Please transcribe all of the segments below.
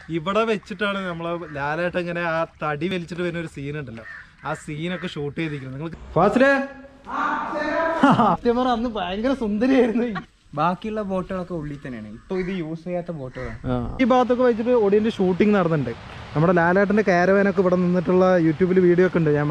ഇവിടെ വെച്ചിട്ടാണ് നമ്മളെ ലാലേട്ടൻ ഇങ്ങനെ ആ തടി വലിച്ചിട്ട് വരുന്ന ഒരു സീൻ ഉണ്ടല്ലോ ആ സീനൊക്കെ ഷൂട്ട് ചെയ്തിരിക്കുന്നത് നിങ്ങൾ ഫാസിലേ സത്യം പറഞ്ഞാൽ അന്ന് ഭയങ്കര സുന്ദരിയായിരുന്നു ബാക്കിയുള്ള ബോട്ടുകളൊക്കെ ഉള്ളിൽ തന്നെയാണ് ഇപ്പൊ ഇത് യൂസ് ചെയ്യാത്ത ബോട്ടുകളാണ് ഈ ഭാഗത്തൊക്കെ വെച്ചിട്ട് ഒടിയന്റെ ഷൂട്ടിംഗ് നടന്നിട്ടുണ്ട് നമ്മുടെ ലാലേട്ടന്റെ കാരവാനൊക്കെ ഇവിടെ നിന്നിട്ടുള്ള യൂട്യൂബിൽ വീഡിയോ ഒക്കെ ഉണ്ട് ഞാൻ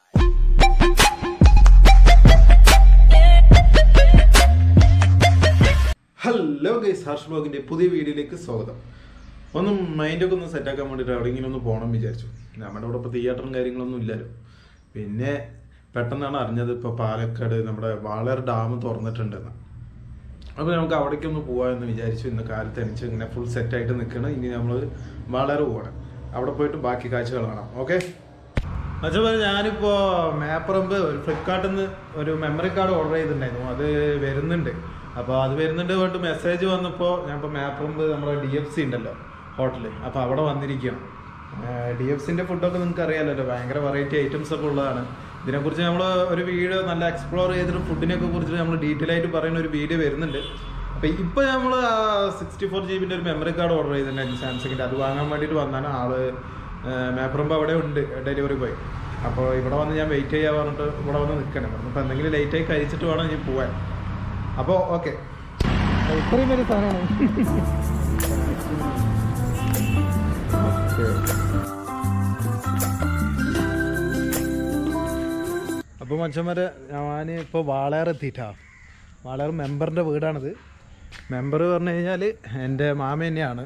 ഹലോ ഗൈസ് ഹർഷ് ബ്ലോഗിന്റെ പുതിയ വീഡിയോയിലേക്ക് സ്വാഗതം ഒന്ന് മൈൻഡൊക്കെ ഒന്ന് സെറ്റാക്കാൻ വേണ്ടിയിട്ട് എവിടെയെങ്കിലും ഒന്ന് പോകണം വിചാരിച്ചു നമ്മുടെ ഇവിടെ ഇപ്പോൾ തിയേറ്ററും കാര്യങ്ങളൊന്നും ഇല്ലല്ലോ പിന്നെ പെട്ടെന്നാണ് അറിഞ്ഞത് ഇപ്പോൾ പാലക്കാട് നമ്മുടെ വാളർ ഡാം തുറന്നിട്ടുണ്ടെന്ന് അപ്പോൾ നമുക്ക് അവിടേക്കൊന്ന് പോകാമെന്ന് വിചാരിച്ചു ഇന്ന് കാലത്ത് എണിച്ച് ഇങ്ങനെ ഫുൾ സെറ്റായിട്ട് നിൽക്കണം ഇനി നമ്മൾ വളരെ പോവാണ് അവിടെ പോയിട്ട് ബാക്കി കാഴ്ചകൾ കാണാം ഓക്കെ അതുപോലെ ഞാനിപ്പോൾ മേപ്പറമ്പ് ഒരു ഫ്ലിപ്കാർട്ടിൽ നിന്ന് ഒരു മെമ്മറി കാർഡ് ഓർഡർ ചെയ്തിട്ടുണ്ടായിരുന്നു അത് വരുന്നുണ്ട് അപ്പോൾ അത് വരുന്നുണ്ട് കൊണ്ട് മെസ്സേജ് വന്നപ്പോൾ ഞാൻ ഇപ്പോൾ മേപ്പറമ്പ് നമ്മുടെ ഡി എഫ് സി ഉണ്ടല്ലോ ഹോട്ടല് അപ്പോൾ അവിടെ വന്നിരിക്കുകയാണ് ഡി എഫ് സിൻ്റെ ഫുഡൊക്കെ നിങ്ങൾക്ക് അറിയാമല്ലോ ഭയങ്കര വെറൈറ്റി ഐറ്റംസ് ഒക്കെ ഉള്ളതാണ് ഇതിനെക്കുറിച്ച് നമ്മൾ ഒരു വീഡിയോ നല്ല എക്സ്പ്ലോർ ചെയ്തിട്ട് ഫുഡിനെയൊക്കെ കുറിച്ച് നമ്മൾ ഡീറ്റെയിൽ ആയിട്ട് പറയുന്ന ഒരു വീഡിയോ വരുന്നുണ്ട് അപ്പോൾ ഇപ്പോൾ നമ്മൾ സിക്സ്റ്റി ഫോർ ജി ബിൻ്റെ ഒരു മെമ്മറി കാർഡ് ഓർഡർ ചെയ്തിട്ടുണ്ടായിരുന്നു സാംസങ്ങിൻ്റെ അത് വാങ്ങാൻ വേണ്ടിയിട്ട് വന്നാണ് ആള് മേപ്പറമ്പ് അവിടെ ഉണ്ട് ഡെലിവറി ബോയ് അപ്പോൾ ഇവിടെ വന്ന് ഞാൻ വെയിറ്റ് ചെയ്യാൻ പറഞ്ഞിട്ട് ഇവിടെ വന്ന് നിൽക്കണം അപ്പോൾ എന്തെങ്കിലും ലേറ്റായി കഴിച്ചിട്ട് വേണം ഇനി പോവാൻ അപ്പോൾ ഓക്കെ ഇത്രയും വലിയ സാധനമാണ് അപ്പോൾ മനുഷ്യന്മാരെ ഞാൻ ഇപ്പോൾ വാളയാർ എത്തിയിട്ടാ വാളയാർ മെമ്പറിൻ്റെ വീടാണിത് മെമ്പർ പറഞ്ഞു കഴിഞ്ഞാൽ എൻ്റെ മാമ തന്നെയാണ്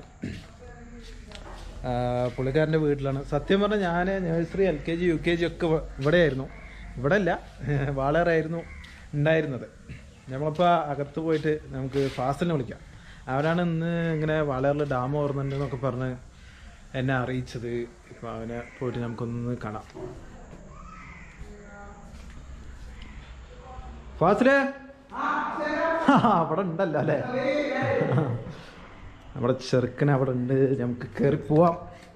ആ, പുള്ളിക്കാരൻ്റെ വീട്ടിലാണ് സത്യം പറഞ്ഞാൽ ഞാൻ nursery L K G U K G ഒക്കെ ഇവ- ഇവിടെയായിരുന്നു ഇവിടെ അല്ല വാളയാറായിരുന്നു ഉണ്ടായിരുന്നത് നമ്മളിപ്പോൾ അകത്ത് പോയിട്ട് നമുക്ക് ഫാസിലിനെ വിളിക്കാം അവരാണ് ഇന്ന് ഇങ്ങനെ വാളയാറിൽ ഡാം ഓർന്നുണ്ട് എന്നൊക്കെ പറഞ്ഞ് എന്നെ അറിയിച്ചത് ഇപ്പോൾ അവനെ പോയിട്ട് നമുക്കൊന്ന് കാണാം ഫാസിലേ അവിടെ ഉണ്ടല്ലോ അല്ലേ നമ്മുടെ ചെറുക്കൻ അവിടെ ഉണ്ട് നമുക്ക് കയറി പോവാം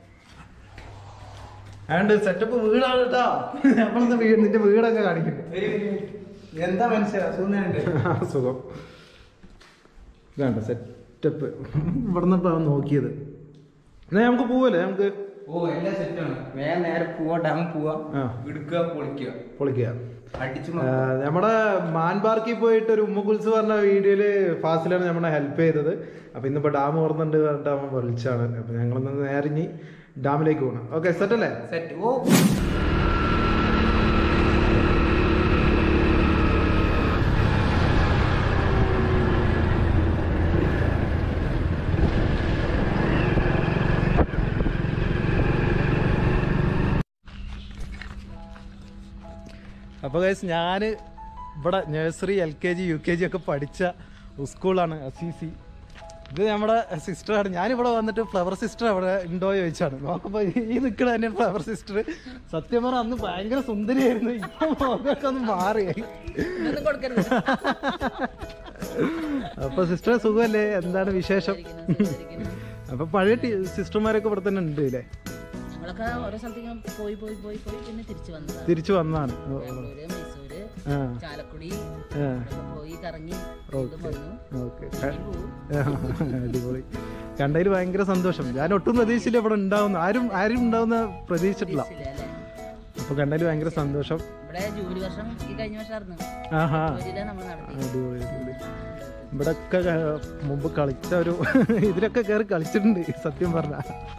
ആണ്ട് സെറ്റപ്പ് വീടാണ് കേട്ടോ നമ്മളൊന്ന് വീട് നിന്റെ വീടൊക്കെ കാണിക്കുന്നു എന്താ മനസ്സിലാ സുഖമുണ്ട് സുഖം ഇതാണ്ട് സെറ്റപ്പ് ഇവിടെ നിന്ന് അവൻ നോക്കിയത് എന്നാ നമുക്ക് പോവല്ലേ നമുക്ക് ഓ എല്ലാം സെറ്റാണ് വേഗം നേരെ പോവാ ഡാം പോവാ ആ. എടുക്കുക പൊളിക്കുക പൊളിക്കുക അടിച്ചു ആ, നമ്മുടെ മാൻ പാർക്കിൽ പോയിട്ട് ഒരു ഉമ്മക്കുൽസ് പറഞ്ഞ വീഡിയോയില് ഫാസിലാണ് നമ്മളെ ഹെൽപ്പ് ചെയ്തത് അപ്പൊ ഇന്നിപ്പോ ഡാം ഓർന്നുണ്ട് പറഞ്ഞിട്ട് അവൻ വിളിച്ചാണ് അപ്പൊ ഞങ്ങളൊന്ന് നേരെ ഇനി ഡാമിലേക്ക് പോകണം ഓക്കെ സെറ്റ് അല്ലേ സെറ്റ് ഓ അപ്പോൾ ഗൈസ് ഞാൻ ഇവിടെ nursery L K G U K G ഒക്കെ പഠിച്ച സ്കൂളാണ് സി സി ഇത് നമ്മുടെ സിസ്റ്ററാണ് ഞാനിവിടെ വന്നിട്ട് ഫ്ലവർ സിസ്റ്റർ അവിടെ ഉണ്ടോ ചോദിച്ചാണ് നോക്കുമ്പോൾ ഈ നിൽക്കണ തന്നെ ഫ്ലവർ സിസ്റ്റർ സത്യം പറഞ്ഞാൽ അന്ന് ഭയങ്കര സുന്ദരിയായിരുന്നു ഇപ്പം മുഖമൊക്കെ ഒന്ന് മാറി അപ്പൊ സിസ്റ്റർ സുഖമല്ലേ എന്താണ് വിശേഷം അപ്പൊ പഴയ ടി- സിസ്റ്റർമാരൊക്കെ ഇവിടെ തന്നെ ഉണ്ട് അല്ലേ ഞങ്ങളൊക്കെ ഓരോ സ്ഥലത്തേക്ക് പോയി പോയി പോയി പോയി പിന്നെ തിരിച്ചു വന്നതാണ് തിരിച്ചു വന്നാണ് ഓ, ഓ. ബാംഗ്ലൂര് മൈസൂര് ആ ചാലക്കുടി ആ ഒക്കെ പോയി കറങ്ങി വീണ്ടും വന്നു ഓക്കെ ഇനി പോവും. അടിപൊളി കണ്ടതിൽ ഭയങ്കര സന്തോഷം ഞാൻ ഒട്ടും പ്രതീക്ഷിച്ചില്ല ഇവിടെ ഉണ്ടാവുന്ന ആരും ആരും ഉണ്ടാവുന്ന പ്രതീക്ഷിച്ചിട്ടില്ല ഇല്ല അല്ലേ? അപ്പൊ കണ്ടതിൽ ഭയങ്കര സന്തോഷം ഇവിടെ ജൂബിലി വർഷം ഈ കഴിഞ്ഞ വർഷമായിരുന്നു ആഹാ ജൂബിലിയിലാണ് നമ്മൾ നടത്തി അടിപൊളി അടിപൊളി ഇവിടൊക്കെ ക- മുമ്പ് കളിച്ച ഒരു ഇതിലൊക്കെ കയറി കളിച്ചിട്ടുണ്ട് സത്യം പറഞ്ഞ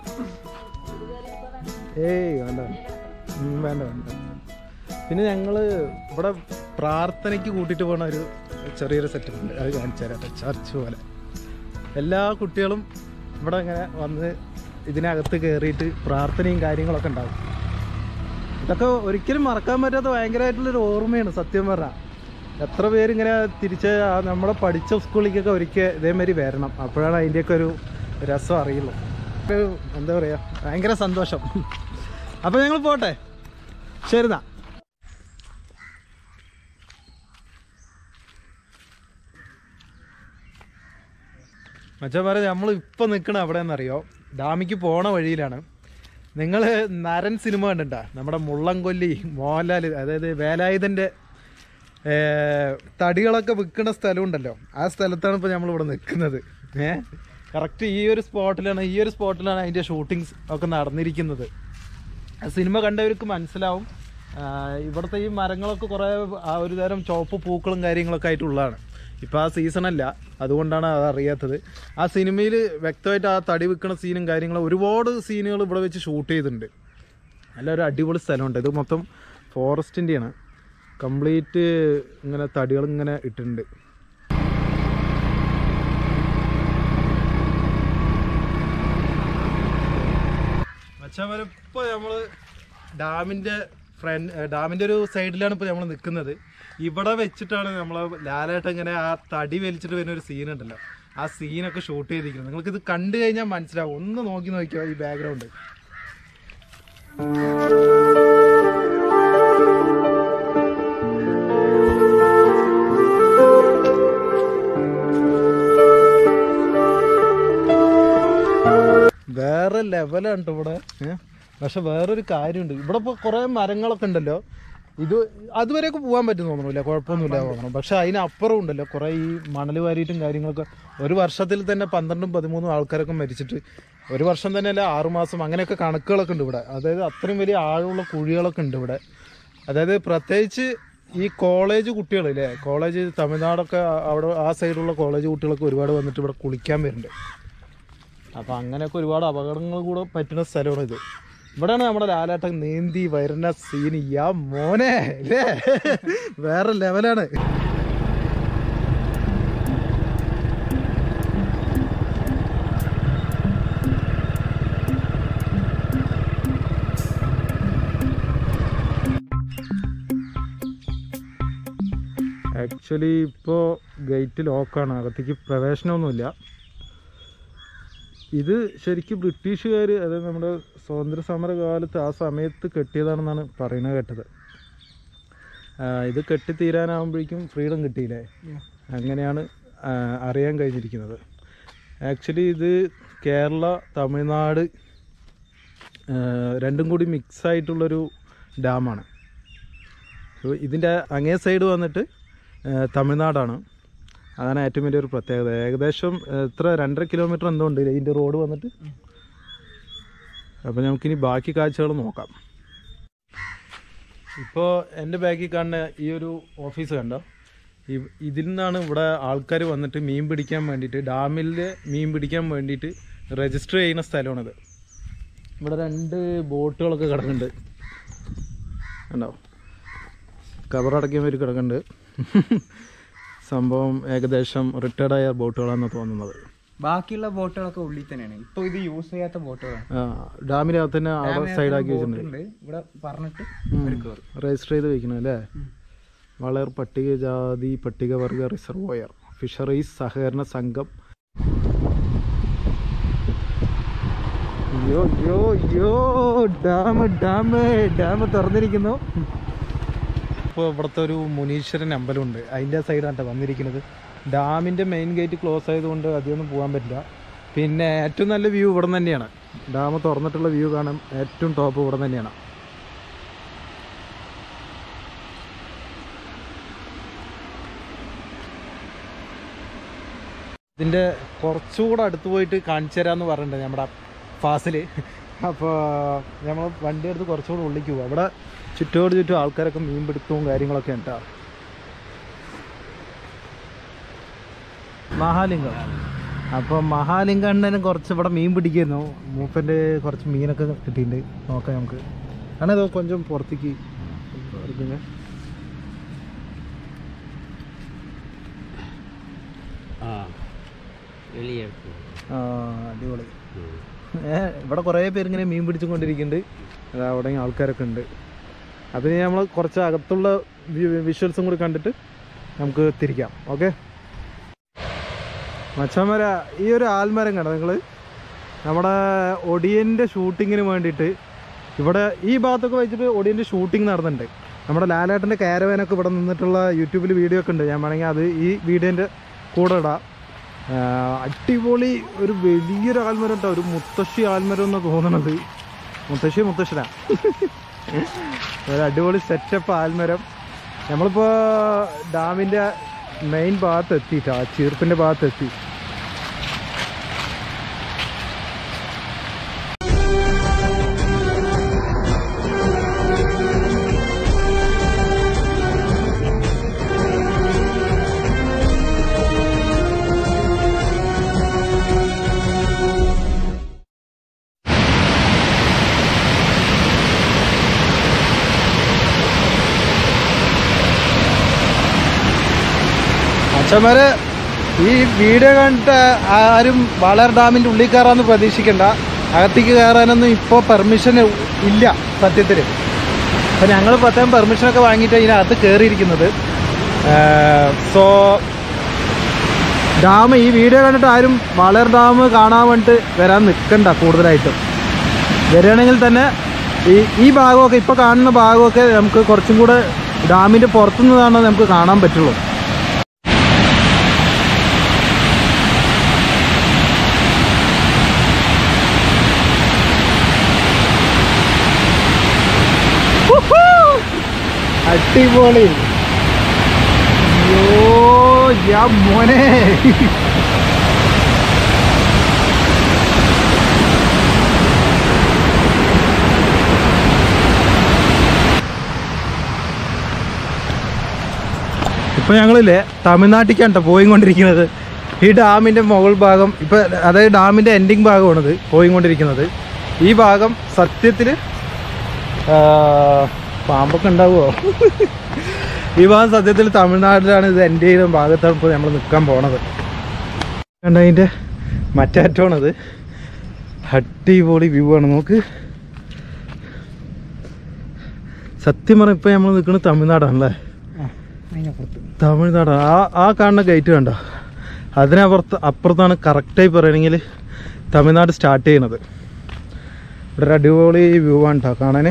ഏയ് വേണ്ട ഉം, വേണ്ട വേണ്ട പിന്നെ ഞങ്ങള് ഇവിടെ പ്രാർത്ഥനയ്ക്ക് കൂട്ടിയിട്ട് പോണ ഒരു ചെറിയൊരു സെറ്റപ്പ് ഉണ്ട് അത് കാണിച്ചു തരാം ട്ടോ. ചർച്ച് പോലെ എല്ലാ കുട്ടികളും ഇവിടെ ഇങ്ങനെ വന്ന് ഇതിനകത്ത് കയറിയിട്ട് പ്രാർത്ഥനയും കാര്യങ്ങളൊക്കെ ഉണ്ടാവും ഇതൊക്കെ ഒരിക്കലും മറക്കാൻ പറ്റാത്ത ഭയങ്കരമായിട്ടുള്ളൊരു ഓർമ്മയാണ് സത്യം പറഞ്ഞാൽ എത്ര പേര് ഇങ്ങനെ തിരിച്ച് ആ നമ്മളെ പഠിച്ച സ്കൂളിലേക്കൊക്കെ ഒരിക്കൽ ഇതേമാതിരി വരണം അപ്പോഴാണ് അതിൻ്റെയൊക്കെ ഒരു രസം അറിയുള്ളൂ ഒരു എന്താ പറയുക ഭയങ്കര സന്തോഷം അപ്പോൾ ഞങ്ങൾ പോട്ടെ ശരി എന്നാ മച്ചന്മാരെ നമ്മൾ ഇപ്പം നിൽക്കണ എവിടെയെന്നറിയോ ഡാമിക്ക് പോണ വഴിയിലാണ് നിങ്ങൾ നരൻ സിനിമ കണ്ടിട്ടാ നമ്മുടെ മുള്ളംകൊല്ലി മോഹൻലാൽ അതായത് വേലായുധൻ്റെ തടികളൊക്കെ വിൽക്കുന്ന സ്ഥലമുണ്ടല്ലോ ആ സ്ഥലത്താണ് ഇപ്പോൾ നമ്മളിവിടെ നിൽക്കുന്നത് ഏ കറക്റ്റ് ഈ ഒരു സ്പോട്ടിലാണ് ഈ ഒരു സ്പോട്ടിലാണ് അതിൻ്റെ ഷൂട്ടിങ്സ് ഒക്കെ നടന്നിരിക്കുന്നത് സിനിമ കണ്ടവർക്ക് മനസ്സിലാവും ആ, ഇവിടുത്തെ ഈ മരങ്ങളൊക്കെ കുറേ ആ ഒരു തരം ചുവപ്പ് പൂക്കളും കാര്യങ്ങളൊക്കെ ആയിട്ടുള്ളതാണ് ഇപ്പോൾ ആ സീസണല്ല അതുകൊണ്ടാണ് അത് അറിയാത്തത് ആ സിനിമയിൽ വ്യക്തമായിട്ട് ആ തടി വെക്കുന്ന സീനും കാര്യങ്ങളും ഒരുപാട് സീനുകൾ ഇവിടെ വെച്ച് ഷൂട്ട് ചെയ്തിട്ടുണ്ട് നല്ല ഒരു അടിപൊളി സ്ഥലമുണ്ട് ഇത് മൊത്തം ഫോറസ്റ്റിൻ്റെയാണ് കംപ്ലീറ്റ് ഇങ്ങനെ തടികൾ ഇങ്ങനെ ഇട്ടിട്ടുണ്ട് മച്ചാമാരെ ഇപ്പോൾ നമ്മൾ ഡാമിൻ്റെ ഫ്രണ്ട് ഡാമിൻ്റെ ഒരു സൈഡിലാണ് ഇപ്പോൾ നമ്മൾ നിൽക്കുന്നത് ഇവിടെ വെച്ചിട്ടാണ് നമ്മൾ ലാലായിട്ട് ഇങ്ങനെ ആ തടി വലിച്ചിട്ട് വരുന്ന ഒരു സീൻ ഉണ്ടല്ലോ ആ സീനൊക്കെ ഷൂട്ട് ചെയ്തിരിക്കുന്നത് നിങ്ങൾക്ക് ഇത് കണ്ടു കഴിഞ്ഞാൽ മനസ്സിലാവും ഒന്ന് നോക്കി നോക്കിയോ ഈ ബാക്ക്ഗ്രൗണ്ട് വേറെ ലെവലാണ് ട്ടോ ഇവിടെ ഏഹ് പക്ഷെ വേറൊരു കാര്യമുണ്ട് ഇവിടെ ഇപ്പോൾ കുറേ മരങ്ങളൊക്കെ ഉണ്ടല്ലോ ഇത് അതുവരെയൊക്കെ പോകാൻ പറ്റും തോന്നണില്ല കുഴപ്പമൊന്നുമില്ല തോന്നണം പക്ഷെ അതിനപ്പുറം ഉണ്ടല്ലോ കുറേ ഈ മണൽ വാരിയിട്ടും കാര്യങ്ങളൊക്കെ ഒരു വർഷത്തിൽ തന്നെ പന്ത്രണ്ടും പതിമൂന്നും ആൾക്കാരൊക്കെ മരിച്ചിട്ട് ഒരു വർഷം തന്നെ അല്ല ആറുമാസം അങ്ങനെയൊക്കെ കണക്കുകളൊക്കെ ഉണ്ട് ഇവിടെ അതായത് അത്രയും വലിയ ആഴമുള്ള കുഴികളൊക്കെ ഉണ്ട് ഇവിടെ അതായത് പ്രത്യേകിച്ച് ഈ കോളേജ് കുട്ടികളില്ലേ കോളേജ് തമിഴ്നാടൊക്കെ അവിടെ ആ സൈഡിലുള്ള കോളേജ് കുട്ടികളൊക്കെ ഒരുപാട് വന്നിട്ട് ഇവിടെ കുളിക്കാൻ വരുന്നുണ്ട് അപ്പോൾ അങ്ങനെയൊക്കെ ഒരുപാട് അപകടങ്ങൾ കൂടെ പറ്റുന്ന സ്ഥലമാണ് ഇത് ഇവിടെയാണ് നമ്മുടെ ലാലാട്ടം നീന്തി വരുന്ന സീൻ യാ മോനെ അല്ലേ വേറെ ലെവലാണ് ആക്ച്വലി ഇപ്പോൾ ഗേറ്റ് ലോക്കാണ് അകത്തേക്ക് പ്രവേശനമൊന്നുമില്ല ഇത് ശരിക്കും ബ്രിട്ടീഷുകാർ അതായത് നമ്മുടെ സ്വാതന്ത്ര്യ സമര കാലത്ത് ആ സമയത്ത് കെട്ടിയതാണെന്നാണ് പറയുന്നത് കേട്ടത് ആ, ഇത് കെട്ടിത്തീരാനാകുമ്പോഴേക്കും ഫ്രീഡം കിട്ടിയില്ലേ അങ്ങനെയാണ് ആ, അറിയാൻ കഴിഞ്ഞിരിക്കുന്നത് ആക്ച്വലി ഇത് കേരള തമിഴ്നാട് ആ, രണ്ടും കൂടി മിക്സ് ആയിട്ടുള്ളൊരു ഡാമാണ് അപ്പോൾ ഇതിൻ്റെ അങ്ങേ സൈഡ് വന്നിട്ട് ആ, തമിഴ്നാടാണ് അതാണ് ഏറ്റവും വലിയൊരു പ്രത്യേകത ഏകദേശം ആ, എത്ര രണ്ടര കിലോമീറ്റർ എന്തോ ഉണ്ട് ഇതിൻ്റെ റോഡ് വന്നിട്ട് അപ്പോൾ നമുക്കിനി ബാക്കി കാഴ്ചകൾ നോക്കാം ഇപ്പോൾ എൻ്റെ ബാക്കിൽ കാണുന്ന ഈ ഒരു ഓഫീസ് കണ്ടോ ഇ- ഇതിൽ നിന്നാണ് ഇവിടെ ആൾക്കാർ വന്നിട്ട് മീൻ പിടിക്കാൻ വേണ്ടിയിട്ട് ഡാമിൽ മീൻ പിടിക്കാൻ വേണ്ടിയിട്ട് രജിസ്റ്റർ ചെയ്യുന്ന സ്ഥലമാണിത് ഇവിടെ രണ്ട് ബോട്ടുകളൊക്കെ കിടക്കുന്നുണ്ട് കണ്ടോ കവറടക്കിയവർ കിടക്കുന്നുണ്ട് സംഭവം ഏകദേശം റിട്ടയർഡായ ബോട്ടുകളാണെന്ന് തോന്നുന്നത് ബാക്കിയുള്ള ബോട്ടുകളൊക്കെ ഉള്ളിൽ തന്നെയാണ് ഇപ്പൊ ഇത് യൂസ് ചെയ്യാത്ത ബോട്ടുകളാണ് ആ ഡാമിനകത്ത് തന്നെ അവിടെ സൈഡാക്കി വെച്ചിട്ടുണ്ട് ഉണ്ട് ഇവിടെ പറഞ്ഞിട്ട് രജിസ്റ്റർ ചെയ്ത് വെക്കണം അല്ലേ വളർ പട്ടികജാതി പട്ടികവർഗ റിസർവോയർ ഫിഷറീസ് സഹകരണ സംഘം അയ്യോ അയ്യോ അയ്യോ ഡാം ഡാം ഡാം തുറന്നിരിക്കുന്നു ഇപ്പോൾ ഇവിടുത്തെ ഒരു മുനീശ്വരൻ അമ്പലമുണ്ട് അതിൻ്റെ സൈഡാണ് ട്ടോ വന്നിരിക്കുന്നത് ഡാമിൻ്റെ മെയിൻ ഗേറ്റ് ക്ലോസ് ആയതുകൊണ്ട് അധികമൊന്നും പോകാൻ പറ്റില്ല പിന്നെ ഏറ്റവും നല്ല വ്യൂ ഇവിടെ നിന്ന് തന്നെയാണ് ഡാം തുറന്നിട്ടുള്ള വ്യൂ കാണാൻ ഏറ്റവും ടോപ്പ് ഇവിടെ തന്നെയാണ് ഇതിൻ്റെ കുറച്ചുകൂടെ അടുത്ത് പോയിട്ട് കാണിച്ചു തരാമെന്ന് പറഞ്ഞിട്ടുണ്ട് നമ്മുടെ ഫാസിൽ അപ്പോൾ നമ്മൾ വണ്ടി എടുത്ത് കുറച്ചുകൂടെ ഉള്ളിലേക്ക് പോകും അവിടെ ചുറ്റോട് ചുറ്റും ആൾക്കാരൊക്കെ മീൻ പിടുത്തവും കാര്യങ്ങളൊക്കെ ഉണ്ടാ മഹാലിംഗം അപ്പോൾ മഹാലിംഗണ്ണനും കുറച്ച് ഇവിടെ മീൻ പിടിക്കുന്നു മൂപ്പൻ്റെ കുറച്ച് മീനൊക്കെ കിട്ടിയിട്ടുണ്ട് നോക്കാം നമുക്ക് അങ്ങനെ ഇതോ കൊഞ്ചം പുറത്തേക്ക് എടുക്കുங்க ആ അടിപൊളി ഏ ഇവിടെ കുറേ പേര് ഇങ്ങനെ മീൻ പിടിച്ചും കൊണ്ടിരിക്കുന്നുണ്ട് അതാ അവിടെ ആൾക്കാരൊക്കെ ഉണ്ട് അതിന് നമ്മൾ കുറച്ച് അകത്തുള്ള വിഷ്വൽസും കൂടി കണ്ടിട്ട് നമുക്ക് തിരിക്കാം ഓക്കെ മച്ചമര ഈ ഒരു ആൽമരം കണ്ടോ നിങ്ങൾ നമ്മുടെ ഒടിയൻ്റെ ഷൂട്ടിങ്ങിന് വേണ്ടിയിട്ട് ഇവിടെ ഈ ഭാഗത്തൊക്കെ വെച്ചിട്ട് ഒടിയൻ്റെ ഷൂട്ടിംഗ് നടന്നിട്ടുണ്ട് നമ്മുടെ ലാലേട്ടൻ്റെ കാരവാനൊക്കെ ഇവിടെ നിന്നിട്ടുള്ള യൂട്യൂബിൽ വീഡിയോ ഒക്കെ ഉണ്ട് ഞാൻ വേണമെങ്കിൽ അത് ഈ വീഡിയോൻ്റെ കൂടെ ഇടാം ആ, അടിപൊളി ഒരു വലിയൊരു ആൽമരം കേട്ടോ ഒരു മുത്തശ്ശി ആൽമരം എന്ന് തോന്നണത് മുത്തശ്ശി മുത്തശ്ശനാ ഒരു അടിപൊളി സെറ്റപ്പ് ആൽമരം നമ്മളിപ്പോൾ ഡാമിൻ്റെ മെയിൻ ഭാഗത്ത് എത്തിയിട്ടാ ചീർപ്പിൻ്റെ ഭാഗത്ത് എത്തി അച്ഛന്മാര് ഈ വീഡിയോ കണ്ടിട്ട് ആരും വളർ ഡാമിൻ്റെ ഉള്ളിൽ കയറാമെന്ന് പ്രതീക്ഷിക്കണ്ട അകത്തേക്ക് കയറാനൊന്നും ഇപ്പോൾ പെർമിഷൻ ഇല്ല സത്യത്തിൽ അപ്പം ഞങ്ങൾ പ്രത്യേകം പെർമിഷനൊക്കെ വാങ്ങിയിട്ട് ഇതിനകത്ത് കയറിയിരിക്കുന്നത് സോ ഡാം ഈ വീഡിയോ കണ്ടിട്ട് ആരും വളർ ഡാം കാണാൻ വേണ്ടിയിട്ട് വരാൻ നിൽക്കണ്ട കൂടുതലായിട്ടും വരികയാണെങ്കിൽ തന്നെ ഈ ഈ ഭാഗമൊക്കെ ഇപ്പോൾ കാണുന്ന ഭാഗമൊക്കെ നമുക്ക് കുറച്ചും കൂടെ ഡാമിൻ്റെ പുറത്തുനിന്നാണ് നമുക്ക് കാണാൻ പറ്റുള്ളൂ അടിപൊളി അയ്യോ യാ മോനെ ഇപ്പൊ ഞങ്ങളില്ലേ തമിഴ്നാട്ടിലേക്കാണ് കേട്ടോ പോയിക്കൊണ്ടിരിക്കുന്നത് ഈ ഡാമിന്റെ മുകൾ ഭാഗം ഇപ്പൊ അതായത് ഡാമിന്റെ എൻഡിങ് ഭാഗമാണിത് പോയിക്കൊണ്ടിരിക്കുന്നത് ഈ ഭാഗം സത്യത്തിൽ പാമ്പൊക്കെ ഉണ്ടാവുമോ ഈ ഭാഗം സത്യത്തിൽ തമിഴ്നാട്ടിലാണ് ഇത് എൻ്റെ ചെയ്യുന്ന ഭാഗത്താണ് ഇപ്പോൾ നമ്മൾ നിൽക്കാൻ പോണത് കണ്ട അതിൻ്റെ മറ്റാറ്റമാണത് അടിപൊളി വ്യൂ ആണ് നോക്ക് സത്യം പറഞ്ഞാൽ ഇപ്പം നമ്മൾ നിൽക്കുന്നത് തമിഴ്നാടാണല്ലേ അതിനപ്പുറത്ത് തമിഴ്നാടാണ് ആ ആ കാണുന്ന ഗേറ്റ് കണ്ടോ അതിനപ്പുറത്ത് അപ്പുറത്താണ് കറക്റ്റായി പറയുകയാണെങ്കിൽ തമിഴ്നാട് സ്റ്റാർട്ട് ചെയ്യണത് ഇവിടെ ഒരു അടിപൊളി വ്യൂ ആണ് കേട്ടോ കാണാൻ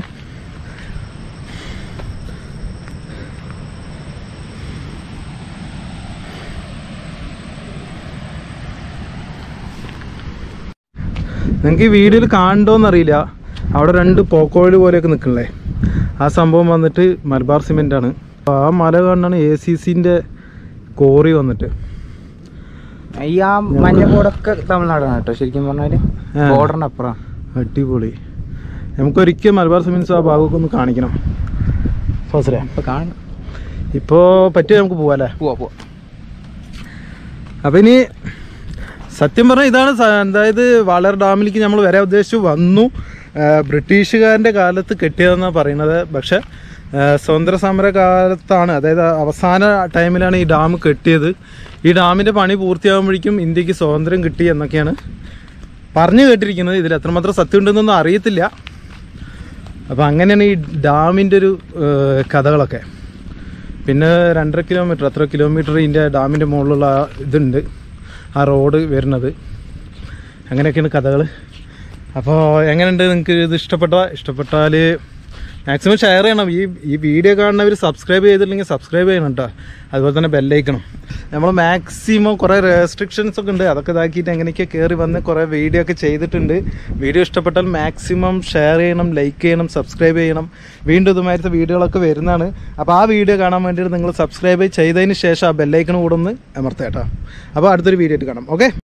നിങ്ങൾക്ക് ഈ വീഡിയോയിൽ കാണണ്ടോന്നറിയില്ല അവിടെ രണ്ട് പോക്കോയിൽ പോലെയൊക്കെ നിൽക്കണില്ലേ ആ സംഭവം വന്നിട്ട് മലബാർ സിമെൻ്റ് ആണ് അപ്പോൾ ആ മല കാണാണ് എ സി സിൻ്റെ കോറി വന്നിട്ട് ഈ ആ മഞ്ഞ ബോർഡൊക്കെ തമിഴ്നാടാണ് കേട്ടോ ശരിക്കും പറഞ്ഞാല് ആ. ബോർഡറിന് അപ്പുറം അടിപൊളി നമുക്കൊരിക്കൽ മലബാർ സിമെൻറ്റ്സ് ആ ഭാഗമൊക്കെ ഒന്ന് കാണിക്കണം ഫസലേ ഇപ്പൊ കാണും ഇപ്പോൾ പറ്റിയ നമുക്ക് പോവാല്ലേ പോവാ പോവാ അപ്പം ഇനി സത്യം പറഞ്ഞാൽ ഇതാണ് സ- അതായത് വാളർ ഡാമിലേക്ക് നമ്മൾ വരാൻ ഉദ്ദേശിച്ചു വന്നു ആ, ബ്രിട്ടീഷുകാരൻ്റെ കാലത്ത് കെട്ടിയതെന്നാണ് പറയുന്നത് പക്ഷെ ആ, സ്വതന്ത്ര സമര കാലത്താണ് അതായത് അവസാന ടൈമിലാണ് ഈ ഡാം കെട്ടിയത് ഈ ഡാമിൻ്റെ പണി പൂർത്തിയാകുമ്പോഴേക്കും ഇന്ത്യക്ക് സ്വാതന്ത്ര്യം കിട്ടി എന്നൊക്കെയാണ് പറഞ്ഞു കേട്ടിരിക്കുന്നത് ഇതിൽ എത്രമാത്രം സത്യം ഉണ്ടെന്നൊന്നും അറിയത്തില്ല അപ്പോൾ അങ്ങനെയാണ് ഈ ഡാമിൻ്റെ ഒരു ആ, കഥകളൊക്കെ പിന്നെ രണ്ടര കിലോമീറ്റർ അത്ര കിലോമീറ്റർ ഇതിൻ്റെ ഡാമിൻ്റെ മുകളിലുള്ള ആ ഇതുണ്ട് ആ റോഡ് വരുന്നത് അങ്ങനെയൊക്കെയാണ് കഥകൾ അപ്പോൾ എങ്ങനെയുണ്ട് നിങ്ങൾക്ക് ഇത് ഇഷ്ടപ്പെട്ട ഇഷ്ടപ്പെട്ടാൽ മാക്സിമം ഷെയർ ചെയ്യണം ഈ ഈ വീഡിയോ കാണുന്നവർ സബ്സ്ക്രൈബ് ചെയ്തിട്ടില്ലെങ്കിൽ സബ്സ്ക്രൈബ് ചെയ്യണം കേട്ടോ അതുപോലെ തന്നെ ബെല്ലൈക്കണം നമ്മൾ മാക്സിമം കുറേ റെസ്ട്രിക്ഷൻസ് ഒക്കെ ഉണ്ട് അതൊക്കെ ഇതാക്കിയിട്ട് എങ്ങനെയൊക്കെ കയറി വന്ന് കുറേ വീഡിയോ ഒക്കെ ചെയ്തിട്ടുണ്ട് വീഡിയോ ഇഷ്ടപ്പെട്ടാൽ മാക്സിമം ഷെയർ ചെയ്യണം ലൈക്ക് ചെയ്യണം സബ്സ്ക്രൈബ് ചെയ്യണം വീണ്ടും ഇതുമാതിരത്തെ വീഡിയോകളൊക്കെ വരുന്നതാണ് അപ്പോൾ ആ വീഡിയോ കാണാൻ വേണ്ടിയിട്ട് നിങ്ങൾ സബ്സ്ക്രൈബ് ചെയ്തതിന് ശേഷം ആ ബെല്ലൈക്കൺ കൂടെ ഒന്ന് അമർത്താം കേട്ടോ അപ്പോൾ അടുത്തൊരു വീഡിയോ ആയിട്ട് കാണാം ഓക്കെ